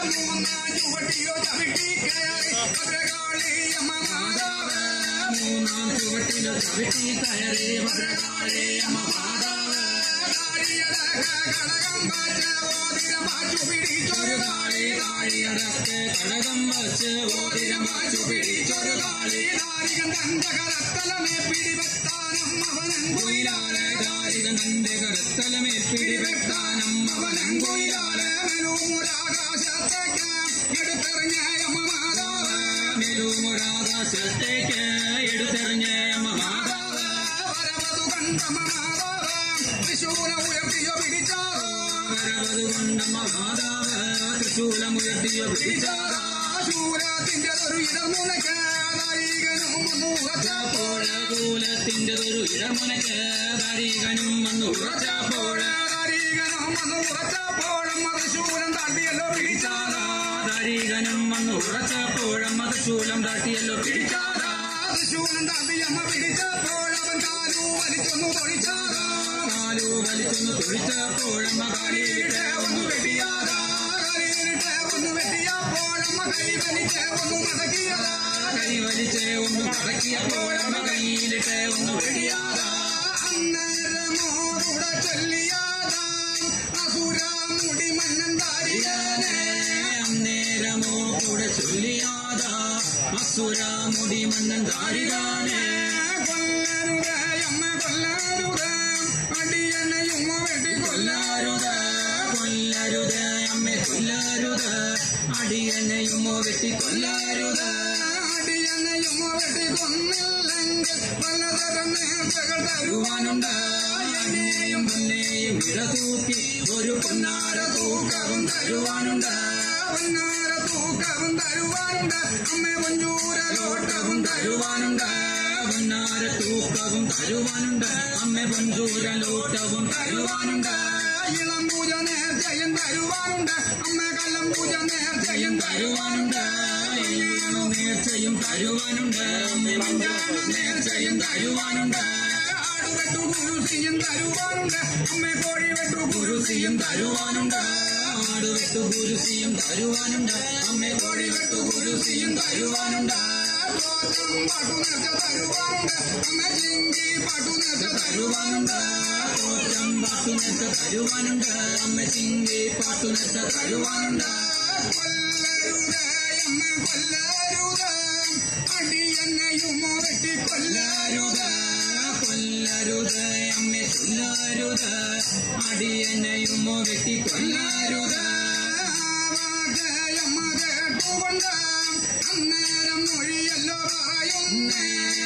മൂന്നാം ചുവട്ടിലോ ചവിട്ടി കയറി ഭദ്രകാളി അമ്മ മാതാവ് മൂന്നാം ചുവട്ടിലോ ചവിട്ടി കയറി ഭദ്രകാളി അമ്മ മാതാവ് ഘടകം പാച്ച ഓതിരം പാച്ചു പിടിച്ചൊരു കാളി താഴിയടക്ക് കടകം വച്ച് ഓതിരം വാച്ചു പിടിച്ചൊരു കാളി നാരികൻ തന്റെ കരത്തലമേ പിടിവെത്താനും അവനൻ കുയിലാലെ കാരികൻ തന്റെ കരത്തലമേ പിടിവെട്ടാനം അവനൻ കുയിലാലെ മെലൂരാകാശത്തേക്ക് എടുത്തെറിഞ്ഞ അമ്മ മാതാവ് മെലുമൊരാകാശത്തേക്ക് എടുത്തെറിഞ്ഞ അമ്മ മാതാവ് വരവതു കണ്ടമ്മ മാതാവ് തൃശൂല ഉയർത്തിയോ പിടിച്ചാറോ വരവത് കൊണ്ടമ്മ മാതാവ് തൃശൂലമുയർത്തിയ പിടിച്ചാറ ശൂരത്തിന്റെ ഒരു ഇടമുനക്ക് നായികനും മുഖച്ചപ്പോൾ ശൂലത്തിന്റെ ഒരു ഇടമുനക്ക് ദരികനും വന്നു ഉറച്ചപ്പോൾ നാരീകനും വന്നു ഉറച്ചപ്പോഴും അത് ശൂലം താട്ടിയല്ലോ പിടിച്ചാറോ ദരികനും വന്നു ഉറച്ചപ്പോഴമ്മ തൃശൂലം താട്ടിയല്ലോ പിടിച്ചാറാ ശൂലം താട്ടിയമ്മ പിടിച്ചപ്പോൾ അവൻ കാലു വലിച്ചൊന്നു തൊഴിച്ചാറോ കാലു വലിച്ചൊന്ന് തൊഴിച്ചപ്പോഴമ്മ കാലിയിട്ട് ഒന്ന് വെട്ടിയാറാ കാലിലിട്ട് ഒന്ന് വെട്ടിയപ്പോഴമ്മ കൈ വലിച്ച് ഒന്ന് മടക്കിയതാ കൈ വലിച്ച് ഒന്ന് മടക്കിയപ്പോഴമ്മ കയ്യിലിട്ട് ഒന്ന് വെട്ടിയാറാ അന്നേരമോടുടെ ചൊല്ലിയാതാ അസുരാമുടി മണ്ണൻ താരികനെ അന്നേരമോ കൂടെ ചൊല്ലിയാതാ അസുരാമുടി മണ്ണൻ ദാരികാനെ കൊല്ലരുതേ അമ്മ കൊല്ലരുതേ അടിയനെയും വെട്ടി കൊല്ലരുത് കൊല്ലരുത് അമ്മെ കൊല്ലരുത് അടിയനെയുമോ വെട്ടി കൊല്ലരുത് അടിയനെയും വെട്ടി കൊന്നില്ലെങ്കിൽ പലതരം നേർച്ചകൾ തരുവാനുണ്ട് എന്നെയും പൊന്നെയും ഇടതൂക്കി ഒരു പൊന്നാര തൂക്കവും തരുവാനുണ്ട് പൊന്നാര തൂക്കവും തരുവാനുണ്ട് അമ്മ പൊഞ്ചൂരലോട്ടവും തരുവാനുണ്ട് പൊന്നാര തൂക്കവും തരുവാനുണ്ട് അമ്മ പൊഞ്ചൂരലോട്ടവും തരുവാനുണ്ട് ഇളം പൂജ നേർച്ചയും തരുവാനുണ്ട് അമ്മ കല്ലം പൂജ നേർച്ചയും തരുവാനുണ്ട് ഈണു നേർച്ചയും തരുവാനുണ്ട് അമ്മ മഞ്ചാണ നേർച്ചയും തരുവാനുണ്ട് ആടുവെട്ടു കുരുസിയും തരുവാനുണ്ട് അമ്മ കോഴി വെട്ടു കുരുസിയും തരുവാനുണ്ട് ആടുവെട്ടു കുരുസിയും തരുവാനുണ്ട് അമ്മ കോഴി വെട്ടു കുരുസിയും തരുവാനുണ്ട് തോറ്റം പാട്ടു നേർച്ച തരുവാനുണ്ട് അമ്മ ചിങ്കി പാട്ടു നേർച്ച തരുവാനുണ്ട് തോറ്റം പാട്ടുനെച്ച തരുവാനുണ്ട് അമ്മ ചിങ്കി പാട്ടുനെച്ച തരുവാനുണ്ട് കൊല്ലരുതേ അമ്മ കൊല്ലരുതേ അടിയന്നെയും വെട്ടി കൊല്ലരുതേ കൊല്ലരുത് കൊല്ലരുത് അമ്മ ചൊല്ലരുത് അടിയനെയുമോ വെട്ടി കൊല്ലരുത് അമ്മ കേട്ടുകൊണ്ട് അന്നേരം മൊഴിയല്ലോ പറയുന്നേ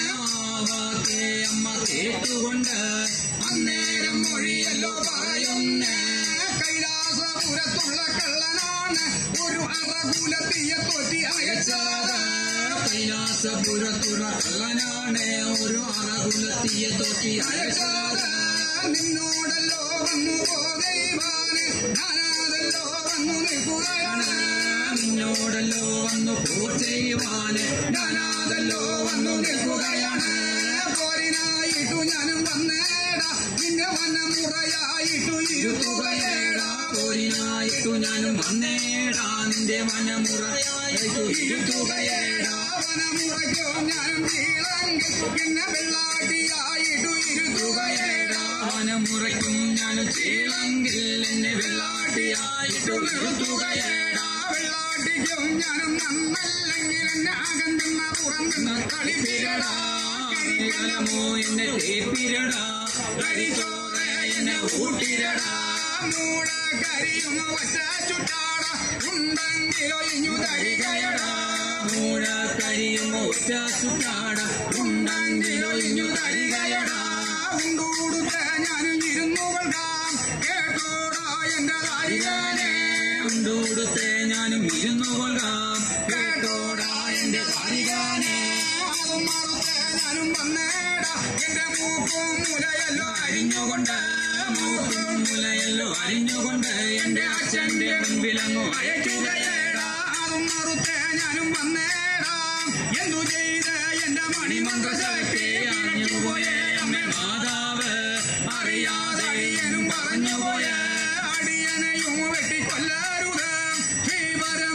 ആവാത്തെ അമ്മ കേട്ടുകൊണ്ട് അന്നേരം മൊഴിയല്ലോ പറയുന്നേ കൈലാസപുരത്തുള്ള കള്ളനാണ് ഒരു അറകുലത്തിയെ തോറ്റി അയച്ചത് കൈലാസപുരത്തുള്ള കള്ളനാണ് ഒരു അറകുലത്തിയെ തോറ്റി അയച്ചത് നിന്നോടല്ലോ വന്നു പോകൈവാന് ഞാനാതല്ലോ വന്നു നിൽക്കുകയാണ് നിന്നോടല്ലോ വന്നു പോ ചെയ്യുവാന് ഞാനാതല്ലോ വന്നു നിൽക്കുകയാണ് പോരിനായിട്ടു ഞാനും വന്നേടാ നിന്റെ വനമുറയായിട്ടു ഇരുത്തുകയേടാ പോരിനായിട്ടു ഞാനും വന്നേടാ നിന്റെ മനമുറയായിട്ടു ഇരുത്തുകയേടാ വനമുറയ്ക്കോ ഞാനും കീഴെങ്കിൽ പിന്നെ വെള്ളാട്ടിയായിട്ടു ഇരുത്തുകയേടാ മനമുറയ്ക്കും ഞാൻ ചീളെങ്കിൽ എന്നെ വെള്ളാട്ടിയായിട്ടു നിർത്തുകയേടാ വെള്ളാട്ടിക്കോ ഞാനും നന്നല്ലെങ്കിൽ എന്നെ അകന്തെന്ന പുറന്തെന്ന കളിപ്പിരടാ കരികലമോ എന്നെ തേപ്പിരടാ കരിച്ചോറ എന്നെ ഊട്ടിരടാ മൂട കരിയും വച്ച ചുട്ടാട ഉണ്ടെങ്കിലോ ഇഞ്ഞു തരികയടാ മൂഴ കരിയും ഒറ്റ ചുട്ടാട ഉണ്ടെങ്കിലോ ഇഞ്ഞു തരികയടാ ഉണ്ടൂടുത്ത ഞാനും ഇരുന്നു കൊള്ളാം കേട്ടോടാ എന്റെ താരികനെ ഉണ്ടോടുത്തെ ഞാനും ഇരുന്നു കൊള്ളാം കേട്ടോടാ എന്റെ കാരികാനെ അതും മറുത്ത ഞാനും വന്നേടാ എന്റെ മൂക്കും മുലയല്ലോ അരിഞ്ഞുകൊണ്ട് മൂക്കും മുലയല്ലോ അരിഞ്ഞുകൊണ്ട് എന്റെ അച്ഛന്റെ മുൻപിലങ്ങു അയക്കുകയേടാ അതും മറുത്ത ഞാനും വന്നേടാ എന്തു ചെയ്ത് എന്റെ മണിമന്ത്രശക്തി അറിഞ്ഞുപോയേ അമ്മ മാതാവ് അറിയാതെ അടിയനും പറഞ്ഞുപോയ അടിയനെയും വെട്ടിക്കൊല്ലരുത് ശ്രീവരം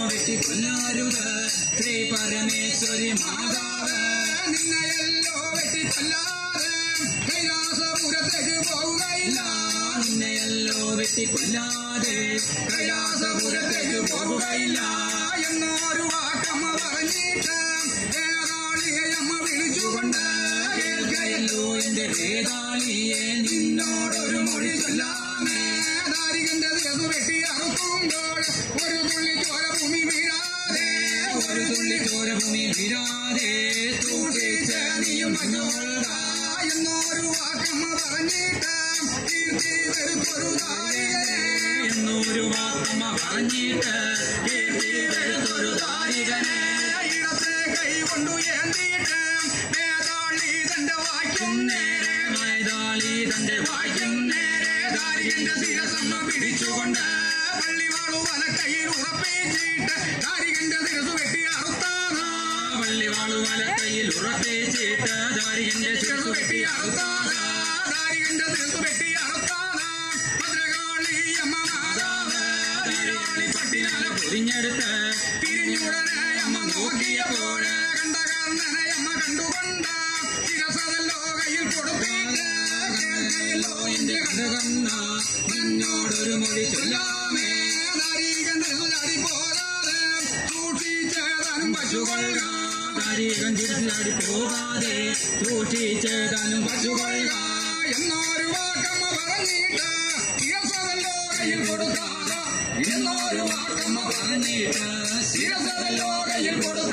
വെട്ടിക്കൊല്ലാരുത് ശ്രീ പരമേശ്വരി മാതാവ് നിന്നെയല്ലോ വെട്ടിക്കൊല്ലാതെ കൈലാസപുരത്തേക്ക് പോവുകയില്ല നിന്നെയല്ലോ വെട്ടിക്കൊല്ലാതെ കൈലാസപുരത്തേക്ക് പോകുകയില്ല എന്നൊരു വാക്കമ്മ പറഞ്ഞിട്ട് വേറാളിയെ അമ്മ വിളിച്ചുകൊണ്ട് കേൾക്കയല്ലോ എന്റെ വേദാളിയെ നിന്നോടൊരു മൊഴി ചൊല്ലാമേ ദാരികന്റെ ദിവസം വെട്ടി അറുക്കുമ്പോൾ ഒരു തുള്ളി ചോര ഭൂമി വീഴാതെ ഒരു തുള്ളി ചോരഭൂമി വിരാതെ സൂക്ഷിച്ച് നീയും മഞ്ഞോൾക എന്നൊരു വാക്കമ്മ പറഞ്ഞിട്ട് കീർത്തി വരുത്തൊരു ദാരികനെ എന്നൊരു വാക്കമ്മ പറഞ്ഞിട്ട് കീർത്തി വരുത്തൊരു താരികനെ ഇടത്തെ കൈ കൊണ്ടു ഏന്തിയിട്ട് വേദാളി തന്റെ വായിക്കും നേരെ മൈതാളി തന്റെ വായിക്കും നേരെ ദാരികന്റെ ശിരസമ്മ പിടിച്ചുകൊണ്ട് പള്ളിവാളു വല കയ്യിൽ ഉറപ്പിച്ചിട്ട് ദാരികന്റെ ശിരസ് വെട്ടി അറുത്താനാ വള്ളിവാളു വലക്കയിൽ ഉറപ്പിച്ചിട്ട് ദാരികന്റെ ശിരസ് വെട്ടി അറുത്താനാ ദാരികന്റെ ശിരസ് വെട്ടി അറുത്താനാ ഭദ്രകാളി അമ്മ മാതാവ് ധാരാളി പട്ടിനാല പൊരിഞ്ഞെടുത്ത് തിരിഞ്ഞുടനെ അമ്മ നോക്കിയപ്പോൾ കണ്ടകർണനെ അമ്മ കണ്ടുകൊണ്ട് ശിരസതല്ലോ കയ്യിൽ കൊടുത്തിട്ട് കേൾക്കയില്ലോ എന്റെ കഥകണ്ണ നിന്നോടൊരു മൊഴി ചൊല്ലാമേ നാരീകന്റെ സുചാടി പോകാതെ സൂക്ഷിച്ചേതാനും പശുകൊള്ളുക താരീകം തിരിച്ചാടി പോകാതെ സൂക്ഷിച്ചേതാനും പശുകൊള്ളുക എന്നൊരു വാക്കമ്മ പറഞ്ഞിട്ട് ശിരസതല്ലോ കയ്യിൽ കൊടുക്കാതെ എന്നൊരു വാക്കമ്മ പറഞ്ഞിട്ട് ശിരസതല്ലോ കയ്യിൽ കൊടുക്കാതെ